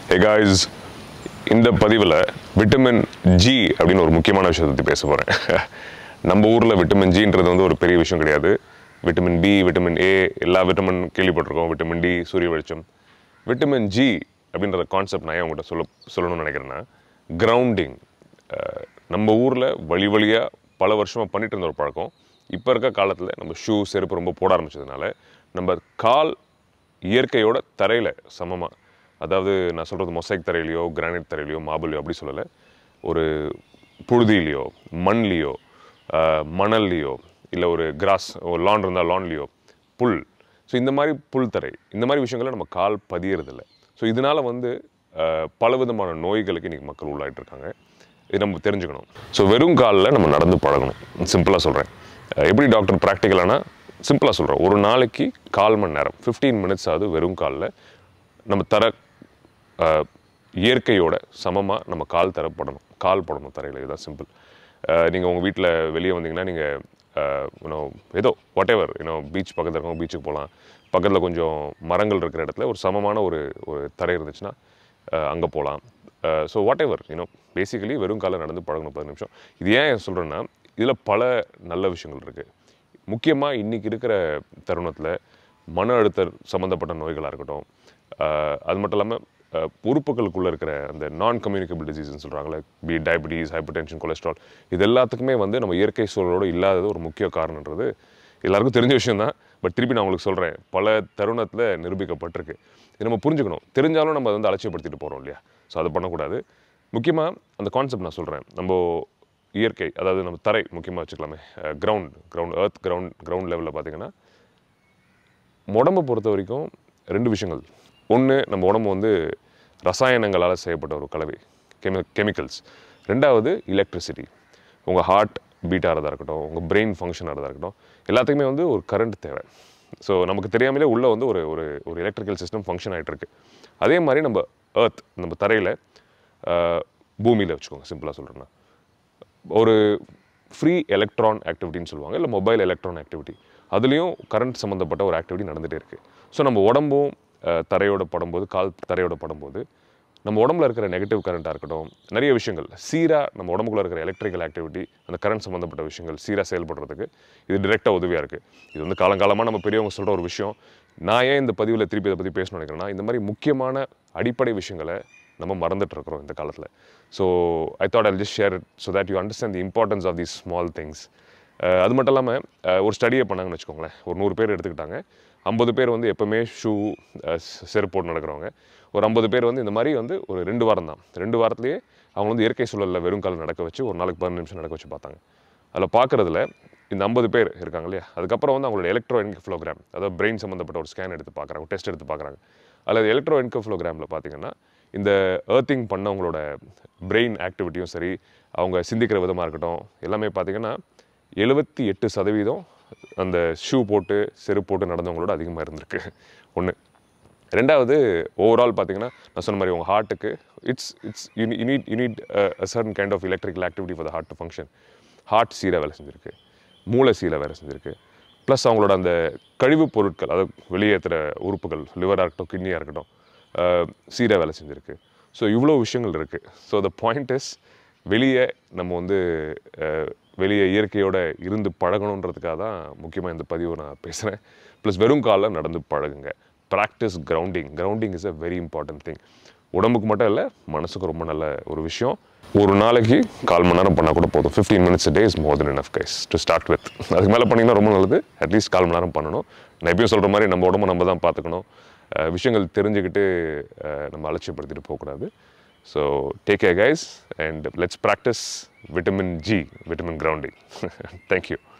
hey guys இந்த பதிவில் vitamin G அப்படின்னு ஒரு முக்கியமான விஷயத்தை பற்றி பேச போகிறேன் நம்ம ஊரில் விட்டமின் ஜின்றது வந்து ஒரு பெரிய விஷயம் கிடையாது விட்டமின் பி விட்டமின் ஏ எல்லா விட்டமின் கேள்விப்பட்டிருக்கோம் விட்டமின் டி சூரிய வெளிச்சம் விட்டமின் ஜி அப்படின்ற கான்செப்ட் நான் ஏன் உங்கள்கிட்ட சொல்ல சொல்லணும்னு நினைக்கிறேன்னா கிரவுண்டிங் நம்ம ஊரில் வழி வழியாக பல வருஷமாக பண்ணிட்டு இருந்த ஒரு பழக்கம் இப்போ இருக்க காலத்தில் நம்ம ஷூ செருப்பு ரொம்ப போட ஆரம்பிச்சதுனால நம்ம கால் இயற்கையோட தரையில் சமமாக அதாவது நான் சொல்கிறது மொசைக் தரையிலையோ கிரானைட் தரையிலையோ மார்பிளையோ அப்படி சொல்லலை ஒரு புழுதியிலையோ மண்லேயோ மணல்லையோ இல்லை ஒரு கிராஸ் ஒரு லான் இருந்தால் லான்லேயோ புல் ஸோ இந்த மாதிரி புல் தரை இந்த மாதிரி விஷயங்களை நம்ம கால் பதியறதில்ல ஸோ இதனால் வந்து அஹ், பலவிதமான நோய்களுக்கு இன்றைக்கி மக்கள் உள்ளாயிட்டு இருக்காங்க இது நம்ம தெரிஞ்சுக்கணும் ஸோ வெறும் காலில் நம்ம நடந்து பழகணும் சிம்பிளாக சொல்கிறேன் எப்படி டாக்டர் ப்ராக்டிக்கலானா சிம்பிளாக சொல்கிறேன் ஒரு நாளைக்கு கால் மணி நேரம் ஃபிஃப்டீன் மினிட்ஸ் ஆகுது வெறும் காலில் நம்ம தர அஹ், இயற்கையோட சமமாக நம்ம கால் தரப்படணும் கால் படணும் தரையில் இதுதான் சிம்பிள் நீங்கள் உங்கள் வீட்டில் வெளியே வந்தீங்கன்னா நீங்கள் யூனோ ஏதோ வாட் எவர் யூனோ பீச் பக்கத்தில் இருக்கவங்க பீச்சுக்கு போகலாம் பக்கத்தில் கொஞ்சம் மரங்கள் இருக்கிற இடத்துல ஒரு சமமான ஒரு ஒரு தரை இருந்துச்சுன்னா அங்கே போகலாம் so whatever you know basically வெறும் காலை நடந்து பழகணும் பத்து நிமிஷம் இது ஏன் சொல்கிறேன்னா இதில் பல நல்ல விஷயங்கள் இருக்குது முக்கியமாக இன்றைக்கி இருக்கிற தருணத்தில் மன அழுத்த சம்மந்தப்பட்ட நோய்களாக இருக்கட்டும் ஆஹ் அது மட்டும் இல்லாமல் உறுப்புகளுக்குள்ளே இருக்கிற அந்த நான் கம்யூனிகபிள் டிசீஸ்னு சொல்கிறாங்களே B diabetes hypertension cholesterol இது எல்லாத்துக்குமே வந்து நம்ம இயற்கை சூழலோடு இல்லாதது ஒரு முக்கிய காரணன்றது எல்லாருக்கும் தெரிஞ்ச விஷயம் தான் பட் திருப்பி நான் உங்களுக்கு சொல்கிறேன் பல தருணத்தில் நிரூபிக்கப்பட்டிருக்கு இது நம்ம புரிஞ்சுக்கணும் தெரிஞ்சாலும் நம்ம அதை வந்து அலட்சியப்படுத்திட்டு போகிறோம் இல்லையா ஸோ அதை பண்ணக்கூடாது முக்கியமாக அந்த கான்செப்ட் நான் சொல்கிறேன் நம்ம இயற்கை அதாவது நம்ம தரை முக்கியமாக வச்சுக்கலாமே ground ground earth ground ground லெவலில் பார்த்தீங்கன்னா உடம்பை பொறுத்த வரைக்கும் ரெண்டு விஷயங்கள் ஒன்று நம்ம உடம்பு வந்து ரசாயனங்களால் செய்யப்பட்ட ஒரு கலவை கெமி கெமிக்கல்ஸ் ரெண்டாவது எலக்ட்ரிசிட்டி உங்கள் ஹார்ட் பீட் ஆகிறதா இருக்கட்டும் உங்கள் பிரெயின் ஃபங்க்ஷன் ஆகிறதா இருக்கட்டும் எல்லாத்துக்குமே வந்து ஒரு கரண்ட் தேவை ஸோ நமக்கு தெரியாமலே உள்ளே வந்து ஒரு ஒரு ஒரு எலக்ட்ரிக்கல் சிஸ்டம் ஃபங்க்ஷன் ஆகிட்டு இருக்கு அதே மாதிரி நம்ம எர்த் நம்ம தரையில் பூமியில் வச்சுக்கோங்க சிம்பிளாக சொல்கிறேன்னா ஒரு ஃப்ரீ எலக்ட்ரான் ஆக்டிவிட்டின்னு சொல்லுவாங்க இல்லை மொபைல் எலக்ட்ரான் ஆக்டிவிட்டி அதுலேயும் கரண்ட் சம்மந்தப்பட்ட ஒரு ஆக்டிவிட்டி நடந்துகிட்டே இருக்குது ஸோ நம்ம உடம்பும் அஹ், தரையோட படும்போது கால் தரையோட படும்போது நம்ம உடம்புல இருக்கிற நெகட்டிவ் கரண்ட்டாக இருக்கட்டும் நிறைய விஷயங்கள் சீராக நம்ம உடம்புக்குள்ள இருக்கிற எலக்ட்ரிக்கல் ஆக்டிவிட்டி அந்த கரண்ட் சம்மந்தப்பட்ட விஷயங்கள் சீராக செயல்படுறதுக்கு இது டிரெக்டாக உதவியாக இருக்குது இது வந்து காலங்காலமாக நம்ம பெரியவங்க சொல்கிற ஒரு விஷயம் நான் ஏன் இந்த பதிவில் திருப்பி இதை பற்றி பேசணும்னு நினைக்கிறேன்னா இந்த மாதிரி முக்கியமான அடிப்படை விஷயங்களை நம்ம மறந்துட்டு இருக்கிறோம் இந்த காலத்தில் so I thought I'll just share so that you understand the importance of these small things அது மட்டும் இல்லாமல் ஒரு ஸ்டடியை பண்ணாங்கன்னு வச்சுக்கோங்களேன் ஒரு நூறு பேர் எடுத்துக்கிட்டாங்க ஐம்பது பேர் வந்து எப்போவுமே ஷூ செருப்பு போட்டு நடக்கிறவங்க ஒரு ஐம்பது பேர் வந்து இந்த மாதிரி வந்து ஒரு ரெண்டு வாரம் தான் ரெண்டு வாரத்திலேயே அவங்க வந்து இயற்கை சூழலில் வெறும் கால் நடக்க வச்சு ஒரு நாளைக்கு பதினஞ்சு நிமிஷம் நடக்க வச்சு பார்த்தாங்க அதில் பார்க்குறதுல இந்த ஐம்பது பேர் இருக்காங்க இல்லையா அதுக்கப்புறம் வந்து அவங்களோட எலக்ட்ரோ என்கஃப்ளோகிராம் அதாவது பிரெயின் சம்மந்தப்பட்ட ஒரு ஸ்கேன் எடுத்து பார்க்குறாங்க டெஸ்ட் எடுத்து பார்க்குறாங்க அதில் எலக்ட்ரோ என்கஃப்ளோகிராமில் பார்த்தீங்கன்னா இந்த ஏர்த்திங் பண்ணவங்களோட பிரெயின் ஆக்டிவிட்டியும் சரி அவங்க சிந்திக்கிற விதமாக இருக்கட்டும் எல்லாமே பார்த்தீங்கன்னா எழுபத்தி எட்டு சதவீதம் அந்த ஷூ போட்டு செருப்பு போட்டு நடந்தவங்களோட அதிகமாக இருந்திருக்கு ஒன்று ரெண்டாவது ஓவரால் பார்த்தீங்கன்னா நான் சொன்ன மாதிரி உங்கள் ஹார்ட்டுக்கு it's it's you need you need certain kind of electrical activity for the heart to function heart சீராக வேலை செஞ்சுருக்கு மூளை சீராக வேலை செஞ்சுருக்கு ப்ளஸ் அவங்களோட அந்த கழிவுப் பொருட்கள் அதாவது வெளியேற்றுற உறுப்புகள் லிவராக இருக்கட்டும் கிட்னியாக இருக்கட்டும் சீராக வேலை செஞ்சுருக்கு ஸோ இவ்வளோ விஷயங்கள் இருக்குது ஸோ த பாயிண்ட் இஸ் வெளியே நம்ம வந்து அஹ், வெளியே இயற்கையோட இருந்து பழகணுன்றதுக்காக தான் முக்கியமாக இந்த பதிவை நான் பேசுகிறேன் ப்ளஸ் வெறும் காலில் நடந்து பழகுங்க practice grounding grounding is a very important thing உடம்புக்கு மட்டும் இல்லை மனசுக்கு ரொம்ப நல்ல ஒரு விஷயம் ஒரு நாளைக்கு கால் மணி நேரம் பண்ணால் கூட போதும் fifteen minutes day is more then enough guys to start with அதுக்கு மேலே பண்ணிங்கன்னா ரொம்ப நல்லது அட்லீஸ்ட் கால் மணி நேரம் பண்ணணும் நான் எப்பயும் சொல்கிற மாதிரி நம்ம உடம்பு நம்ம தான் பார்த்துக்கணும் அஹ் விஷயங்கள் தெரிஞ்சுக்கிட்டு அஹ் நம்ம அலட்சியப்படுத்திட்டு போகக்கூடாது so take care guys and let's practice vitamin G vitamin grounding thank you